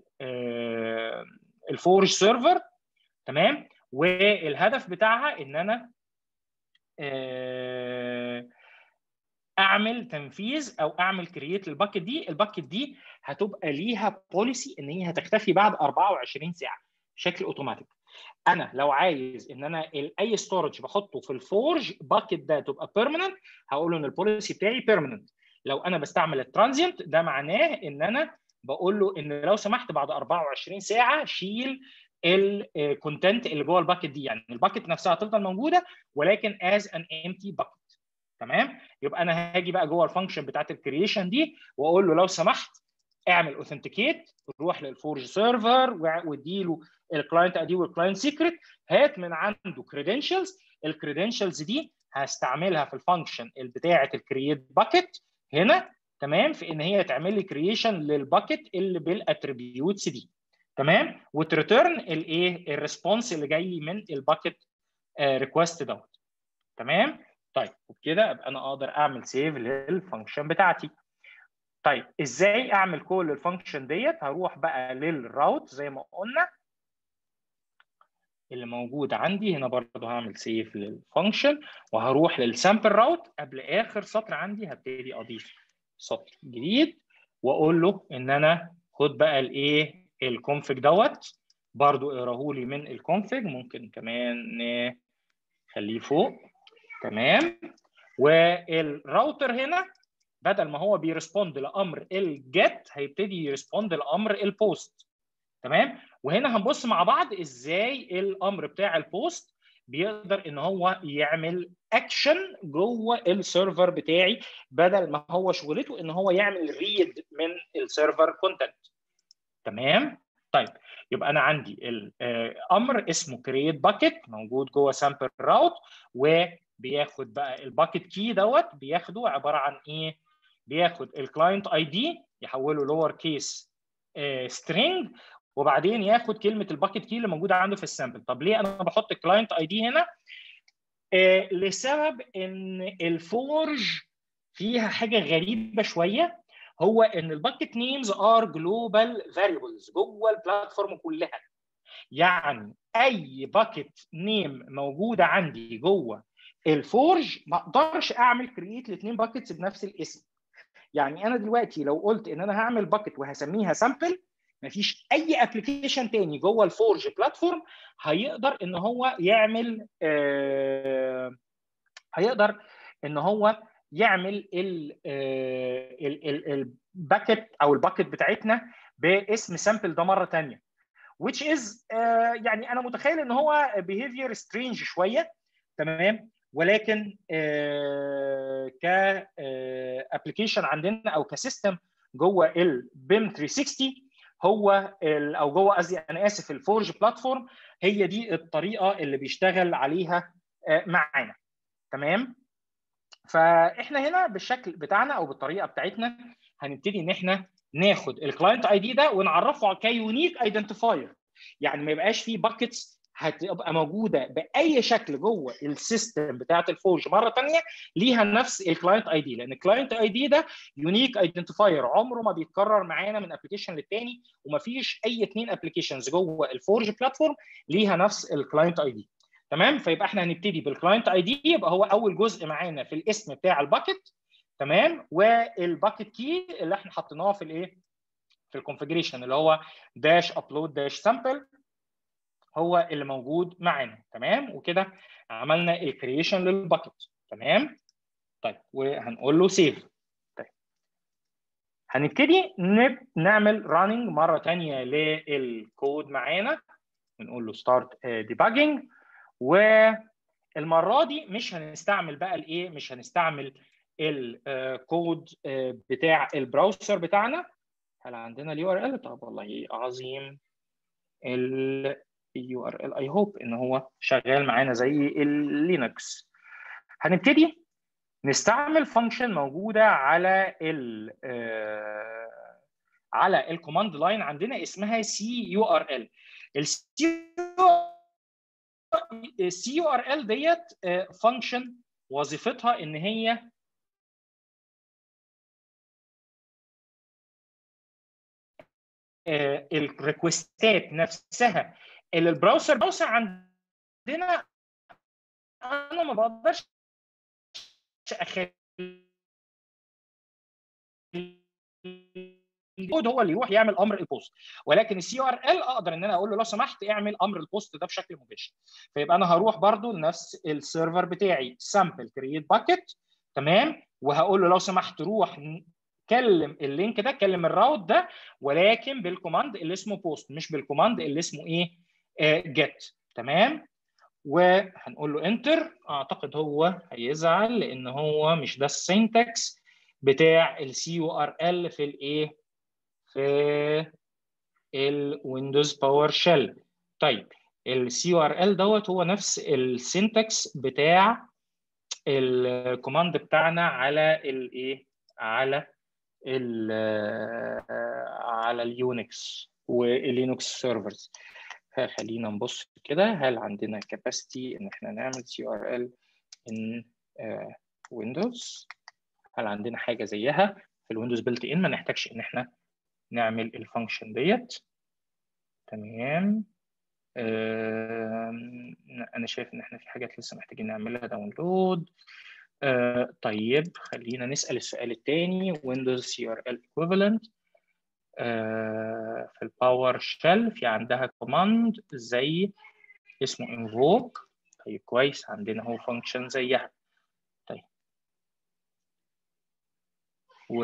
الفورج سيرفر تمام والهدف بتاعها ان انا اعمل تنفيذ او اعمل كرييت للباكت دي الباكت دي هتبقى ليها بوليسي ان هي هتختفي بعد 24 ساعه بشكل اوتوماتيك انا لو عايز ان انا اي ستورج بحطه في الفورج باكت ده تبقى بيرمننت هقول له ان البوليسي بتاعي بيرمننت لو انا بستعمل الترانزينت ده معناه ان انا بقول له ان لو سمحت بعد 24 ساعه شيل الكونتنت اللي جوه الباكت دي يعني الباكت نفسها هتفضل موجوده ولكن از ان امتي باكت تمام يبقى انا هاجي بقى جوه الفانكشن بتاعت الكرييشن دي واقول له لو سمحت اعمل اوثنتيكيت روح للفورج سيرفر واديله الكلاينت اي دي والكلاينت سيكريت هات من عنده كريدنشلز الكريدنشلز دي هستعملها في الفانكشن بتاعه الكرييت باكت هنا تمام في ان هي تعمل لي كرييشن للباكت اللي بالاتريبيوتس دي تمام وتريتيرن الايه الريسبونس اللي جاي من الباكت ريكوست دوت تمام طيب وبكده ابقى انا اقدر اعمل سيف للفانكشن بتاعتي طيب ازاي اعمل كل الفانكشن ديت هروح بقى للراوت زي ما قلنا اللي موجود عندي هنا برضه هعمل سيف للفانكشن وهروح للسامبل راوت قبل اخر سطر عندي هبتدي اضيف سطر جديد واقول له ان انا خد بقى الايه الكونفج دوت برضه اقراه لي من الكونفج ممكن كمان نخليه فوق تمام والراوتر هنا بدل ما هو بيرسبوند لامر الجيت هيبتدي يرسبوند لامر البوست تمام وهنا هنبص مع بعض ازاي الامر بتاع البوست بيقدر ان هو يعمل اكشن جوه السيرفر بتاعي بدل ما هو شغلته ان هو يعمل ريد من السيرفر كونتنت تمام طيب يبقى انا عندي الامر اسمه create bucket موجود جوه sample route وبياخد بقى الباكت كي دوت بياخده عباره عن ايه بياخد الكلاينت اي دي يحوله لور كيس سترينج وبعدين ياخد كلمه الباكت كي اللي موجوده عنده في السامبل طب ليه انا بحط الكلاينت اي دي هنا آه لسبب ان الفورج فيها حاجه غريبه شويه هو ان الباكت نيمز ار جلوبال فاريبلز جوه البلاتفورم كلها يعني اي باكت نيم موجوده عندي جوه الفورج ما اقدرش اعمل كرييت لاثنين باكتس بنفس الاسم يعني انا دلوقتي لو قلت ان انا هعمل باكت وهسميها سامبل مفيش اي ابلكيشن تاني جوه الفورج بلاتفورم هيقدر ان هو يعمل آه هيقدر ان هو يعمل الباكت او الباكت بتاعتنا باسم سامبل ده مره ثانيه which is آه يعني انا متخيل ان هو behavior strange شويه تمام ولكن آه ك ابلكيشن عندنا او كسيستم جوه البيم 360 هو او جوه قصدي انا اسف الفورج بلاتفورم هي دي الطريقه اللي بيشتغل عليها معانا تمام فاحنا هنا بالشكل بتاعنا او بالطريقه بتاعتنا هنبتدي ان احنا ناخد الكلاينت اي دي ده ونعرفه كيونيك ايدنتيفاير يعني ما يبقاش فيه باكتس هتبقى موجوده باي شكل جوه السيستم بتاعه الفورج مره ثانيه ليها نفس الكلاينت اي دي لان الكلاينت اي دي ده يونيك ايدنتيفاير عمره ما بيتكرر معانا من ابلكيشن للتاني وما فيش اي اثنين ابلكيشنز جوه الفورج بلاتفورم ليها نفس الكلاينت اي دي تمام فيبقى احنا هنبتدي بالكلاينت اي دي يبقى هو اول جزء معانا في الاسم بتاع الباكت تمام والباكت كي اللي احنا حطيناه في الايه في الكونفجريشن اللي هو داش ابلود داش سامبل هو اللي موجود معانا تمام وكده عملنا الكرييشن للباكت تمام طيب وهنقول له سيف طيب هنبتدي نعمل راننج مره ثانيه للكود معانا ونقول له ستارت ديباجنج والمره دي مش هنستعمل بقى الايه مش هنستعمل الكود بتاع البراوزر بتاعنا هل عندنا اليو ار ال طب والله عظيم اليو ار ال اي هوب ان هو شغال معانا زي اللينكس هنبتدي نستعمل فانكشن موجوده على ال على الكوماند لاين عندنا اسمها سي يو ار ال السي السي يو ار ال ديت فانكشن وظيفتها ان هي الريكوستات نفسها اللي البراوزر براوزر عندنا انا ما بقدرش اخلي الكود هو اللي يروح يعمل امر البوست ولكن السي ار ال اقدر ان انا اقول له لو سمحت اعمل امر البوست ده بشكل مباشر فيبقى انا هروح برضو لنفس السيرفر بتاعي سامبل كرييت باكيت تمام وهقول له لو سمحت روح كلم اللينك ده كلم الراوت ده ولكن بالكوماند اللي اسمه بوست مش بالكوماند اللي اسمه ايه جيت تمام وهنقول له انتر اعتقد هو هيزعل لان هو مش ده السينتكس بتاع السي يو ار ال في الايه في الويندوز باور شيل طيب السي يو ار ال دوت هو نفس السينتكس بتاع الكوماند بتاعنا على الايه على ال على اليونكس واللينكس سيرفرز خلينا نبص كده هل عندنا كاباسيتي ان احنا نعمل سي ار ال ان ويندوز هل عندنا حاجه زيها في الويندوز بيلت ان ما نحتاجش ان احنا نعمل الفانكشن ديت تمام انا شايف ان احنا في حاجات لسه محتاجين نعملها داونلود آه طيب خلينا نسال السؤال الثاني ويندوز سي ار ال ايكويفالنت في الباور شيل في عندها كوماند زي اسمه invoke طيب كويس عندنا هو فانكشن زيها طيب و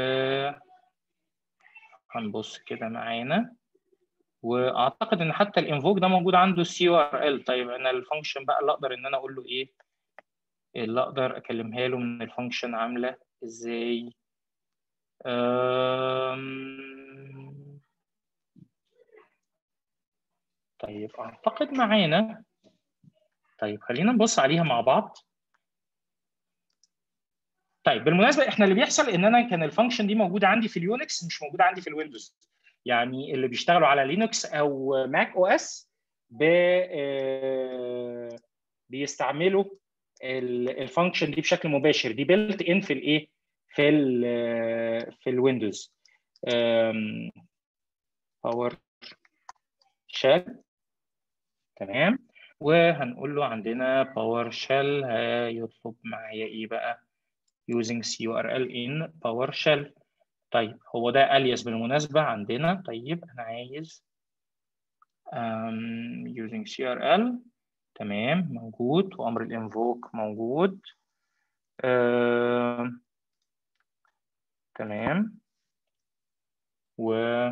هنبص كده معانا واعتقد ان حتى الانفوك ده موجود عنده السي او ار ال طيب انا الفانكشن بقى اللي اقدر ان انا اقول له ايه اللي اقدر اكلمها له من الفانكشن عامله ازاي أم... طيب اعتقد معانا طيب خلينا نبص عليها مع بعض طيب بالمناسبه احنا اللي بيحصل ان انا كان الفانكشن دي موجوده عندي في اليونكس مش موجوده عندي في الويندوز يعني اللي بيشتغلوا على لينكس او ماك او اس بيستعملوا الفانكشن دي بشكل مباشر دي بيلت ان في الايه في ال في الويندوز باور شيل تمام وهنقول له عندنا باور شيل هيطلب معايا ايه بقى using CURL in PowerShell طيب هو ده الياس بالمناسبة عندنا طيب أنا عايز um, using CRL تمام موجود وأمر الانفوك موجود uh, تمام و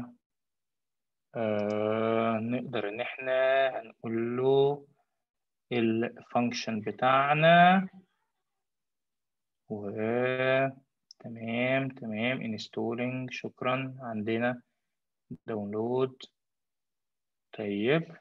uh, نقدر إن إحنا هنقول له الفانكشن بتاعنا و تمام تمام انستولينج شكرا عندنا داونلود طيب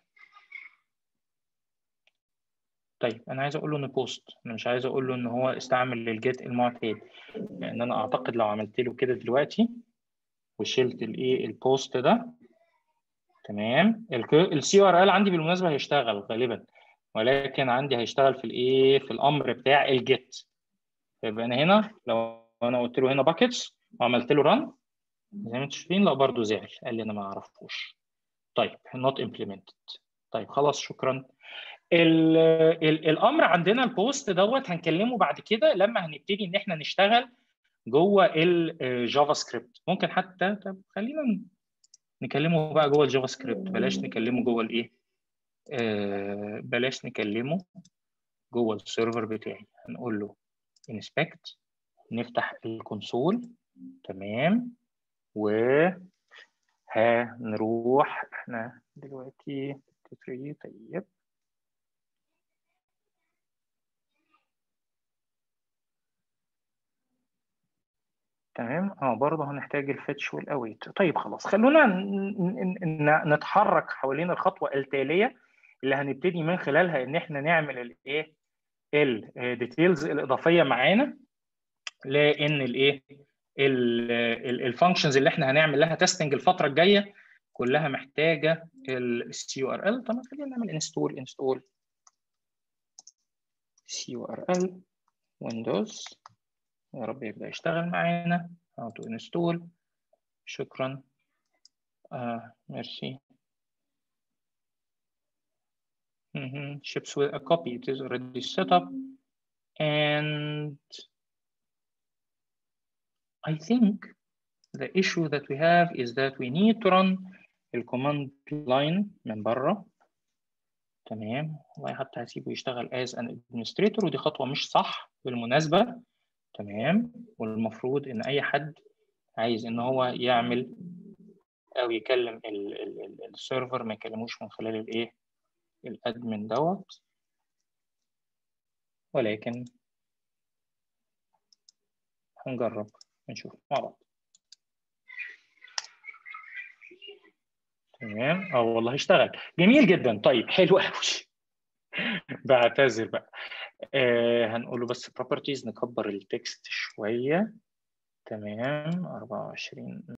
طيب انا عايز اقول له ان بوست انا مش عايز اقول له ان هو استعمل الجيت المعتاد لان انا اعتقد لو عملت له كده دلوقتي وشلت الايه البوست ده تمام السي ار ال عندي بالمناسبه هيشتغل غالبا ولكن عندي هيشتغل في الايه في الامر بتاع الجيت يبقى انا هنا لو انا قلت له هنا باكيتس وعملت له ران زي ما انتم شايفين لا برضه زعل قال لي انا ما اعرفوش طيب not implemented طيب خلاص شكرا ال ال الامر عندنا البوست دوت هنكلمه بعد كده لما هنبتدي ان احنا نشتغل جوه الجافا سكريبت ممكن حتى طب خلينا نكلمه بقى جوه الجافا سكريبت بلاش نكلمه جوه الايه آه بلاش نكلمه جوه السيرفر بتاعي هنقول له inspect نفتح الكونسول تمام و هنروح احنا دلوقتي 3 طيب تمام اه برضه هنحتاج الفيتش والاويت طيب خلاص خلونا نتحرك حوالين الخطوه التاليه اللي هنبتدي من خلالها ان احنا نعمل الايه الديتيلز الاضافيه معانا لان الايه الفانكشنز اللي احنا هنعمل لها تيستنج الفتره الجايه كلها محتاجه السي يو ار ال طب خلينا نعمل انستول انستول سي يو ار ال ويندوز يا رب يبدا يشتغل معانا اوتو انستول شكرا آه ميرسي Mm -hmm. ships with a copy. It is already set up. And I think the issue that we have is that we need to run the command line من بره. تمام والله حتى هسيبه يشتغل as an administrator ودي خطوة مش صح بالمناسبة. تمام والمفروض إن أي حد عايز إن هو يعمل أو يكلم السيرفر ما يكلموش من خلال الإيه؟ الادمن دوت ولكن هنجرب نشوف مع بعض تمام اه والله اشتغل جميل جدا طيب حلو قوي بعتذر بقى آه هنقول له بس properties نكبر التكست شويه تمام 24